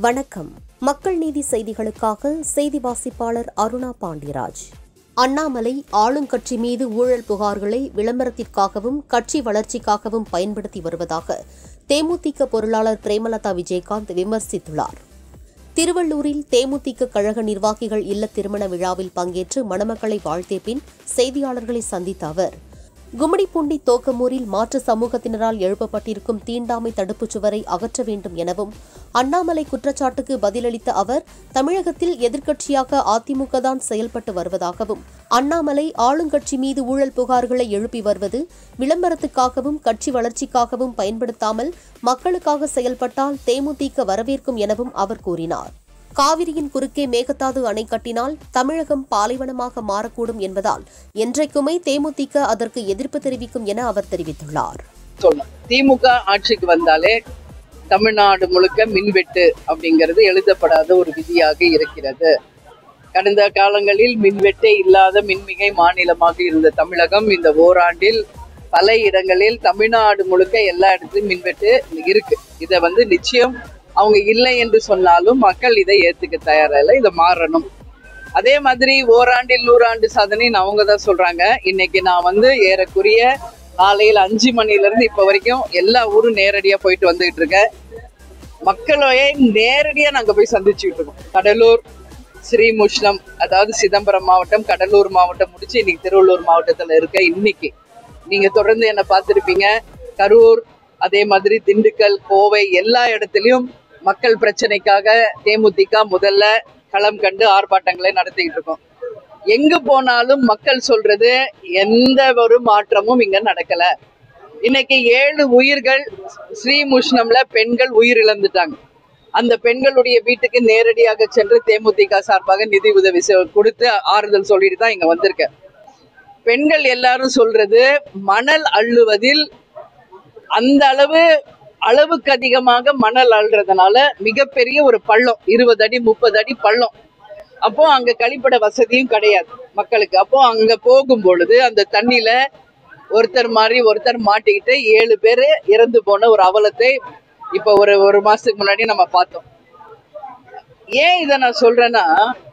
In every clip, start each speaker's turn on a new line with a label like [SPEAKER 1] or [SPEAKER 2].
[SPEAKER 1] வணக்கம் மக்கள் நீதி செய்திகளுக்காக செய்தி வாசிப்பாளர் அருணா பாண்டியராஜ் அண்ணாமலை ஆளுங்கட்சி மீது ஊழல் புகார்களை விளம்பரத்திற்காகவும் கட்சி வளர்ச்சிக்காகவும் பயன்படுத்தி வருவதாக தேமுதிக பொருளாளர் பிரேமலதா விஜயகாந்த் விமர்சித்துள்ளார் திருவள்ளூரில் தேமுதிக கழக நிர்வாகிகள் இல்ல திருமண விழாவில் பங்கேற்று மணமக்களை வாழ்த்திய பின் செய்தியாளர்களை சந்தித்த அவர் கும்மிடிப்பூண்டி தோக்கமூரில் மாற்று சமூகத்தினரால் எழுப்பப்பட்டிருக்கும் தீண்டாமை தடுப்புச் சுவரை அகற்ற வேண்டும் எனவும் அண்ணாமலை குற்றச்சாட்டுக்கு பதிலளித்த அவர் தமிழகத்தில் எதிர்க்கட்சியாக அதிமுக தான் செயல்பட்டு வருவதாகவும் அண்ணாமலை ஆளுங்கட்சி மீது ஊழல் புகார்களை எழுப்பி வருவது விளம்பரத்துக்காகவும் கட்சி வளர்ச்சிக்காகவும் பயன்படுத்தாமல் மக்களுக்காக செயல்பட்டால் தேமுதிக வரவேற்கும் எனவும் அவர் கூறினார் காவிரியின் குறுக்கே மேகதாது அணை கட்டினால் தமிழகம் பாலைவனமாக மாறக்கூடும் என்பதால் என்றைக்குமே தேமுதிக அதற்கு எதிர்ப்பு தெரிவிக்கும் என அவர் தெரிவித்துள்ளார்
[SPEAKER 2] சொல்லணும் திமுக ஆட்சிக்கு வந்தாலே தமிழ்நாடு முழுக்க மின்வெட்டு அப்படிங்கிறது எழுதப்படாத ஒரு விதியாக இருக்கிறது கடந்த காலங்களில் மின்வெட்டே இல்லாத மின்மிகை மாநிலமாக இருந்த தமிழகம் இந்த ஓராண்டில் பல இடங்களில் தமிழ்நாடு முழுக்க எல்லா இடத்துலையும் மின்வெட்டு இருக்கு இதை வந்து நிச்சயம் அவங்க இல்லை என்று சொன்னாலும் மக்கள் இதை ஏத்துக்க தயாரா இல்லை இதை மாறணும் அதே மாதிரி ஓராண்டில் நூறாண்டு சாதனைன்னு அவங்க தான் சொல்றாங்க இன்னைக்கு நான் வந்து ஏறக்குறைய காலையில் அஞ்சு மணில இருந்து இப்ப வரைக்கும் எல்லா ஊரும் நேரடியா போயிட்டு வந்துகிட்டு இருக்கேன் மக்களையே நேரடியா நாங்க போய் சந்திச்சுட்டு இருக்கோம் கடலூர் ஸ்ரீமுஷ்ணம் அதாவது சிதம்பரம் மாவட்டம் கடலூர் மாவட்டம் முடிச்சு இன்னைக்கு திருவள்ளூர் மாவட்டத்துல இருக்க இன்னைக்கு நீங்க தொடர்ந்து என்ன பார்த்திருப்பீங்க கரூர் அதே மாதிரி திண்டுக்கல் கோவை எல்லா இடத்துலயும் மக்கள் பிரச்சனைக்காக தேமுதிக முதல்ல களம் கண்டு ஆர்ப்பாட்டங்களை நடத்திக்கிட்டு இருக்கோம் எங்க போனாலும் மக்கள் சொல்றது எந்த ஒரு மாற்றமும் இங்க நடக்கல இன்னைக்கு ஏழு உயிர்கள் ஸ்ரீமுஷ்ணம்ல பெண்கள் உயிர் இழந்துட்டாங்க அந்த பெண்களுடைய வீட்டுக்கு நேரடியாக சென்று தேமுதிக சார்பாக நிதி உதவி செ- கொடுத்து ஆறுதல் சொல்லிட்டு தான் இங்க வந்திருக்கேன் பெண்கள் எல்லாரும் சொல்றது மணல் அள்ளுவதில் அந்த அளவு அளவுக்கு அதிகமாக மணல் அள்ளுறதுனால மிகப்பெரிய ஒரு பள்ளம் இருபது அடி முப்பது அடி பள்ளம் அப்போ அங்க கழிப்பட வசதியும் கிடையாது மக்களுக்கு அப்போ அங்க போகும் பொழுது அந்த தண்ணியில ஒருத்தர் மாதிரி ஒருத்தர் மாட்டிக்கிட்டு ஏழு பேர் இறந்து போன ஒரு அவலத்தை இப்ப ஒரு ஒரு மாசத்துக்கு முன்னாடி நம்ம பார்த்தோம் ஏன் இதை நான் சொல்றேன்னா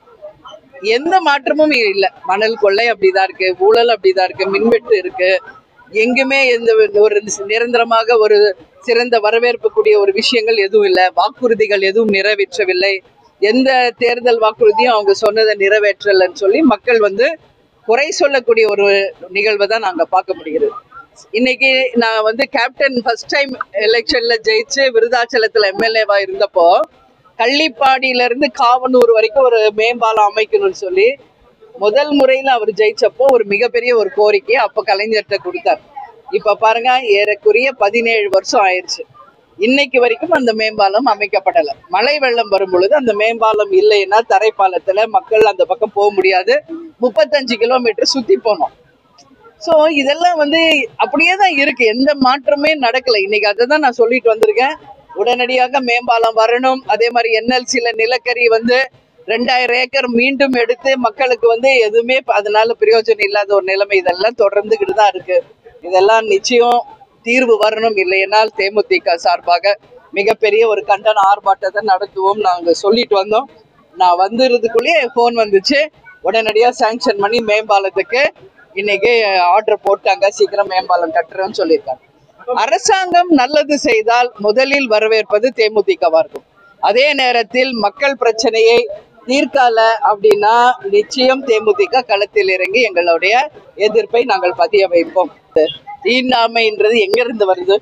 [SPEAKER 2] எந்த மாற்றமும் இல்லை மணல் கொள்ளை அப்படிதான் இருக்கு ஊழல் அப்படிதான் இருக்கு மின்வெட்டு இருக்கு எங்குமே எந்த ஒரு நிரந்தரமாக ஒரு சிறந்த வரவேற்புக்கூடிய ஒரு விஷயங்கள் எதுவும் இல்லை வாக்குறுதிகள் எதுவும் நிறைவேற்றவில்லை எந்த தேர்தல் வாக்குறுதியும் அவங்க சொன்னதை நிறைவேற்றலைன்னு சொல்லி மக்கள் வந்து குறை சொல்லக்கூடிய ஒரு நிகழ்வை தான் நாங்க பார்க்க முடிகிறது இன்னைக்கு நான் வந்து கேப்டன் ஃபர்ஸ்ட் டைம் எலெக்ஷன்ல ஜெயிச்சு விருதாச்சலத்துல எம்எல்ஏவா இருந்தப்போ கள்ளிப்பாடியில இருந்து காவனூர் வரைக்கும் ஒரு மேம்பாலம் அமைக்கணும்னு சொல்லி முதல் முறையில அவர் ஜெயிச்சப்போ ஒரு மிகப்பெரிய ஒரு கோரிக்கையை அப்ப கலைஞர்கிட்ட கொடுத்தார் இப்ப பாருங்க ஏறக்குறைய பதினேழு வருஷம் ஆயிருச்சு இன்னைக்கு வரைக்கும் அந்த மேம்பாலம் அமைக்கப்படல மழை வெள்ளம் வரும் பொழுது அந்த மேம்பாலம் இல்லைன்னா தரைப்பாலத்துல மக்கள் அந்த பக்கம் போக முடியாது முப்பத்தஞ்சு கிலோமீட்டர் சுத்தி போனோம் ஸோ இதெல்லாம் வந்து அப்படியே தான் இருக்கு எந்த மாற்றமே நடக்கல இன்னைக்கு அதை தான் நான் சொல்லிட்டு வந்திருக்கேன் உடனடியாக மேம்பாலம் வரணும் அதே மாதிரி என்எல்சியில நிலக்கரி வந்து ரெண்டாயிரம் ஏக்கர் மீண்டும் எடுத்து மக்களுக்கு வந்து எதுவுமே இப்ப அதனால பிரயோஜனம் இல்லாத ஒரு நிலைமை இதெல்லாம் தொடர்ந்துகிட்டு தான் இருக்கு இதெல்லாம் நிச்சயம் தீர்வு வரணும் இல்லையென்றால் தேமுதிக சார்பாக மிகப்பெரிய ஒரு கண்டன ஆர்ப்பாட்டத்தை நடத்துவோம் நாங்க சொல்லிட்டு வந்தோம் நான் வந்துறதுக்குள்ளேயே ஃபோன் வந்துச்சு உடனடியா சாங்ஷன் பண்ணி மேம்பாலத்துக்கு இன்னைக்கு ஆர்டர் போட்டாங்க சீக்கிரம் மேம்பாலம் கட்டுறோம்னு சொல்லியிருக்காங்க அரசாங்கம் நல்லது செய்தால் முதலில் வரவேற்பது தேமுதிகவா இருக்கும் அதே நேரத்தில் மக்கள் பிரச்சனையை தீர்க்கால அப்படின்னா நிச்சயம் தேமுதிக களத்தில் இறங்கி எங்களுடைய எதிர்ப்பை நாங்கள் பதிய வைப்போம் தீண்டாமைன்றது எங்க இருந்து வருது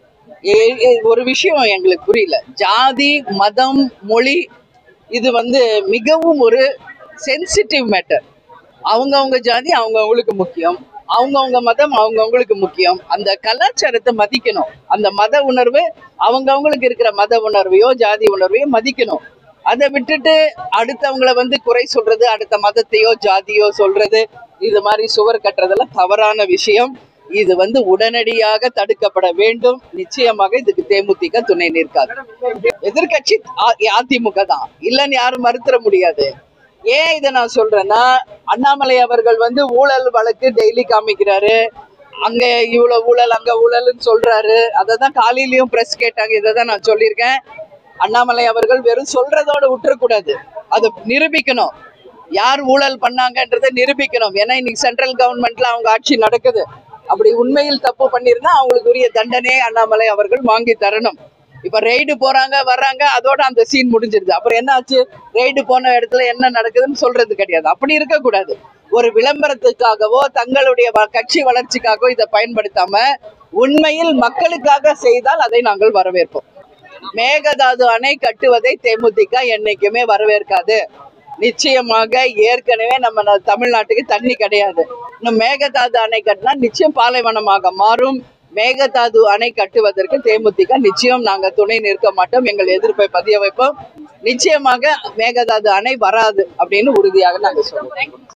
[SPEAKER 2] ஏ- ஏ- ஒரு விஷயம் எங்களுக்கு புரியல ஜாதி மதம் மொழி இது வந்து மிகவும் ஒரு சென்சிட்டிவ் மேட்டர் அவங்கவங்க ஜாதி அவங்கவங்களுக்கு முக்கியம் அவங்கவங்க மதம் அவங்கவங்களுக்கு முக்கியம் அந்த கலாச்சாரத்தை மதிக்கணும் அந்த மத உணர்வு அவங்கவங்களுக்கு இருக்கிற மத உணர்வையோ ஜாதி உணர்வையோ மதிக்கணும் அதை விட்டுட்டு அடுத்தவங்கள வந்து குறை சொல்றது அடுத்த மதத்தையோ ஜாதியோ சொல்றது இது மாதிரி சுவர் கட்டுறதெல்லாம் தவறான விஷயம் இது வந்து உடனடியாக தடுக்கப்பட வேண்டும் நிச்சயமாக இதுக்கு தேமுதிக துணை நிற்காது எதிர்கட்சி அதிமுக தான் இல்லைன்னு யாரும் மறுத்தர முடியாது ஏன் இதை நான் சொல்றேன்னா அண்ணாமலை அவர்கள் வந்து ஊழல் வழக்கு டெய்லி காமிக்கிறாரு அங்க இவ்வளவு ஊழல் அங்க ஊழல்னு சொல்றாரு அதை தான் காலையிலயும் பிரஸ் கேட்டாங்க இதை தான் நான் சொல்லியிருக்கேன் அண்ணாமலை அவர்கள் வெறும் சொல்றதோட விட்டுறக்கூடாது அதை நிரூபிக்கணும் யார் ஊழல் பண்ணாங்கன்றதை நிரூபிக்கணும் ஏன்னா இன்னைக்கு சென்ட்ரல் கவர்மெண்ட்ல அவங்க ஆட்சி நடக்குது அப்படி உண்மையில் தப்பு பண்ணியிருந்தா அவங்களுக்கு உரிய தண்டனையை அண்ணாமலை அவர்கள் வாங்கி தரணும் இப்ப ரெய்டு போறாங்க வர்றாங்க அதோட அந்த சீன் முடிஞ்சிருது அப்புறம் என்ன ஆச்சு ரெய்டு போன இடத்துல என்ன நடக்குதுன்னு சொல்றது கிடையாது அப்படி இருக்கக்கூடாது ஒரு விளம்பரத்துக்காகவோ தங்களுடைய வ- கட்சி வளர்ச்சிக்காகவோ இதை பயன்படுத்தாம உண்மையில் மக்களுக்காக செய்தால் அதை நாங்கள் வரவேற்போம் மேகதாது அணை கட்டுவதை தேமுதிக என்னைக்குமே வரவேற்காது நிச்சயமாக ஏற்கனவே நம்ம ந- தமிழ்நாட்டுக்கு தண்ணி கிடையாது இன்னும் மேகதாது அணை கட்டினா நிச்சயம் பாலைவனமாக மாறும் மேகதாது அணை கட்டுவதற்கு தேமுதிக நிச்சயம் நாங்க துணை நிற்க மாட்டோம் எங்கள் எதிர்ப்பை பதிய வைப்போம் நிச்சயமாக மேகதாது அணை வராது அப்படின்னு உறுதியாக நாங்க சொல்றோம்